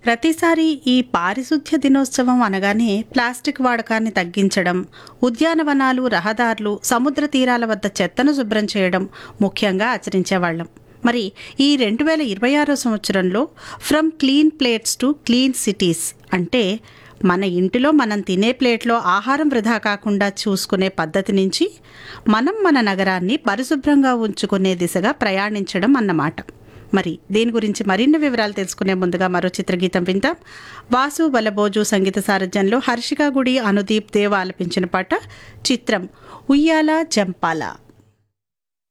ప్రతిసారి ఈ పారిశుధ్య దినోత్సవం అనగానే ప్లాస్టిక్ వాడకాన్ని తగ్గించడం ఉద్యానవనాలు రహదారులు సముద్ర తీరాల వద్ద చెత్తను శుభ్రం చేయడం ముఖ్యంగా ఆచరించేవాళ్ళం మరి ఈ రెండు వేల ఇరవై ఆరో సంవత్సరంలో from clean plates to clean cities అంటే మన ఇంటిలో మనం తినే ప్లేట్లో ఆహారం వృధా కాకుండా చూసుకునే పద్ధతి నుంచి మనం మన నగరాన్ని పరిశుభ్రంగా ఉంచుకునే దిశగా ప్రయాణించడం అన్నమాట మరి దీని గురించి మరిన్ని వివరాలు తెలుసుకునే ముందుగా మరో చిత్రగీతం విందాం వాసు బలబోజు సంగీత సారథ్యంలో హర్షిక గుడి అనుదీప్ దేవ ఆలపించిన పాట చిత్రం ఉయ్యాల జంపాల